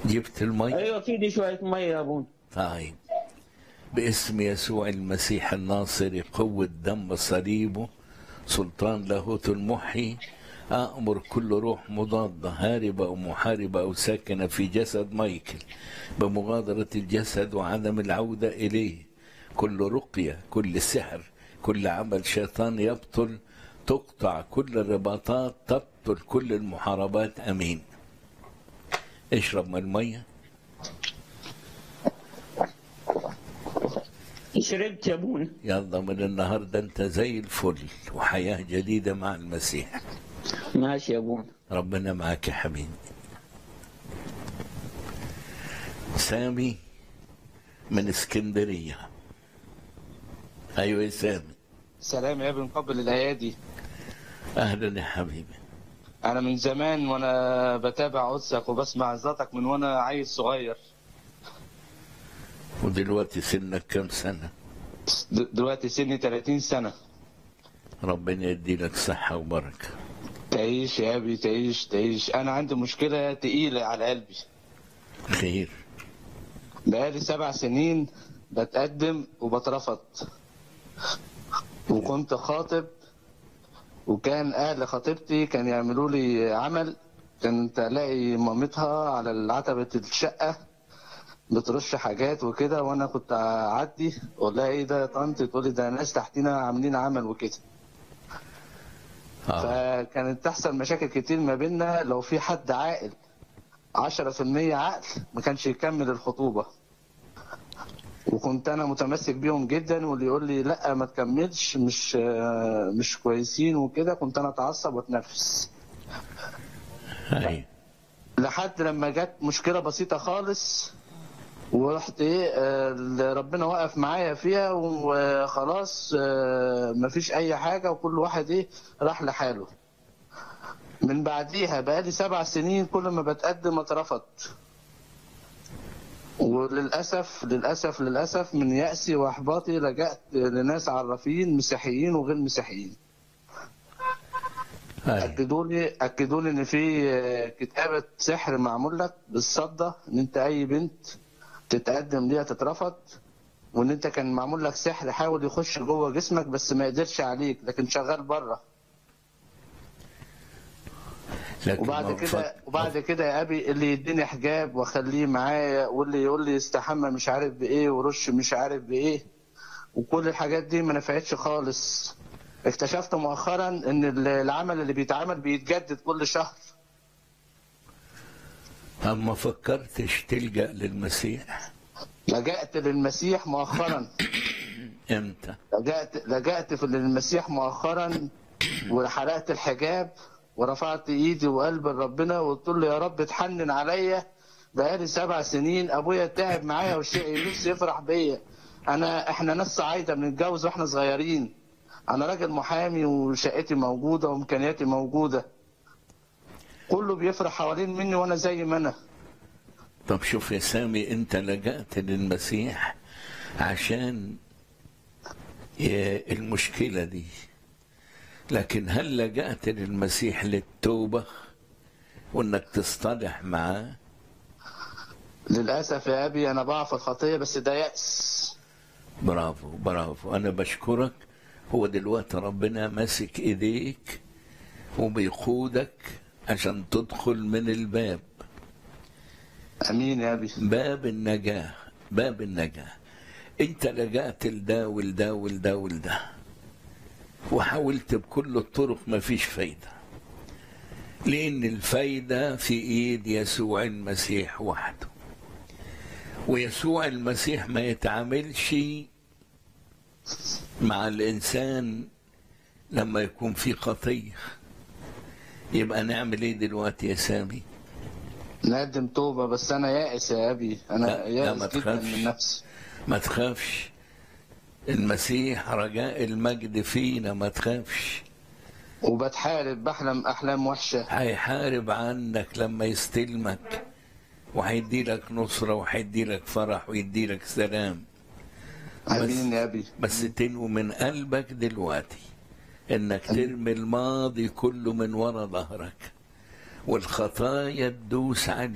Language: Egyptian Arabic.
جبت المي ايوه في دي شويه ميه يا ابونا طيب باسم يسوع المسيح الناصر قوة دم صليبه سلطان لاهوت المحي أأمر كل روح مضادة هاربة أو محاربة أو ساكنة في جسد مايكل بمغادرة الجسد وعدم العودة إليه كل رقية كل سحر كل عمل شيطان يبطل تقطع كل الرباطات تبطل كل المحاربات أمين اشرب من المية شربت يا ابونا يلا من النهاردة أنت زي الفل وحياة جديدة مع المسيح ماشي يا ابونا ربنا معك يا حبيبي سامي من اسكندرية أيوة يا سامي سلام يا ابن قبل الايادي أهلا يا حبيبي انا من زمان وانا بتابع قدسك وبسمع عظاتك من وانا عيل صغير ودلوقتي سنك كم سنة د- دلوقتي سني 30 سنه ربنا يدي لك صحة وبركة تعيش يا ابي تعيش تعيش انا عندي مشكله تقيله على قلبي خير بقالي سبع سنين بتقدم وبترفض وكنت خاطب وكان اهل خطيبتي كان يعملوا لي عمل كنت الاقي مامتها على عتبة الشقة بترش حاجات وكده وانا كنت اعدي اقول لها ايه ده يا طنط تقول لي ده ناس تحتينا عاملين عمل وكده آه. فكانت تحصل مشاكل كتير ما بيننا لو في حد عاقل 10% عقل ما كانش يكمل الخطوبة وكنت انا متمسك بيهم جدا واللي يقول لي لا ما تكملش مش آه، مش كويسين وكده كنت انا اتعصب واتنفس أيوة. لحد لما جت مشكله بسيطه خالص ورحت ايه آه، اللي ربنا وقف معايا فيها وخلاص آه، مفيش اي حاجه وكل واحد ايه راح لحاله من بعديها بقالي سبع سنين كل ما بتقدم اترفض وللاسف للاسف للاسف من يأسي واحباطي لجأت لناس عرافين مسيحيين وغير مسيحيين أيوة. اكدوا لي اكدوا لي ان في آه، كتابه سحر معمول لك بالصدى ان انت اي بنت تتقدم ليها تترفض وان انت كان معمول لك سحر حاول يخش جوه جسمك بس ما قدرش عليك لكن شغال بره لكن وبعد ما كده فك- وبعد كده يا ابي اللي يديني حجاب واخليه معايا واللي يقول لي استحمى مش عارف بايه ورش مش عارف بايه وكل الحاجات دي ما نفعتش خالص اكتشفت مؤخرا ان العمل اللي بيتعمل بيتجدد كل شهر أما فكرتش تلجأ للمسيح لجأت للمسيح مؤخرا إمتى لجأت لجأت في للمسيح مؤخرا وحرقت الحجاب ورفعت ايدي وقلب لربنا وقلت له يا رب اتحنن عليا بقالي سبع سنين ابويا تعب معايا والشيء نفسي يفرح بيا انا احنا ناس صعايده بنتجوز واحنا صغيرين انا راجل محامي وشقتي موجوده وامكانياتي موجوده كله بيفرح حوالين مني وانا زي ما انا طب شوف يا سامي أنت لجأت للمسيح عشان ي- المشكلة دي لكن هل لجأت للمسيح للتوبة وإنك تصطلح معاه للاسف يا ابي انا بقع في الخطيه بس ده يأس برافو برافو أنا بشكرك هو دلوقتي ربنا ماسك إيديك وبيقودك عشان تدخل من الباب امين يا ابي باب النجاة باب النجاة انت لجأت لده ولده ولده ولده وحاولت بكل الطرق مفيش فايدة لأن الفايدة في إيد يسوع المسيح وحده ويسوع المسيح ما يتعاملش مع الإنسان لما يكون في خطية يبقى نعمل ايه دلوقتي يا سامي نقدم توبة بس أنا يائس يا أبي أنا لا، لا، ما يائس جدا تخافش. من نفسي ما تخافش المسيح رجاء المجد فينا ما تخافش وبتحارب بحلم أحلام وحشة هيحارب عنك لما يستلمك وهيدي لك نصرة وهيدي لك فرح ويدي لك سلام آمين يا أبي بس تنوي من قلبك دلوقتي انك ترمي الماضي كله من ورا ظهرك والخطايا تدوس عليك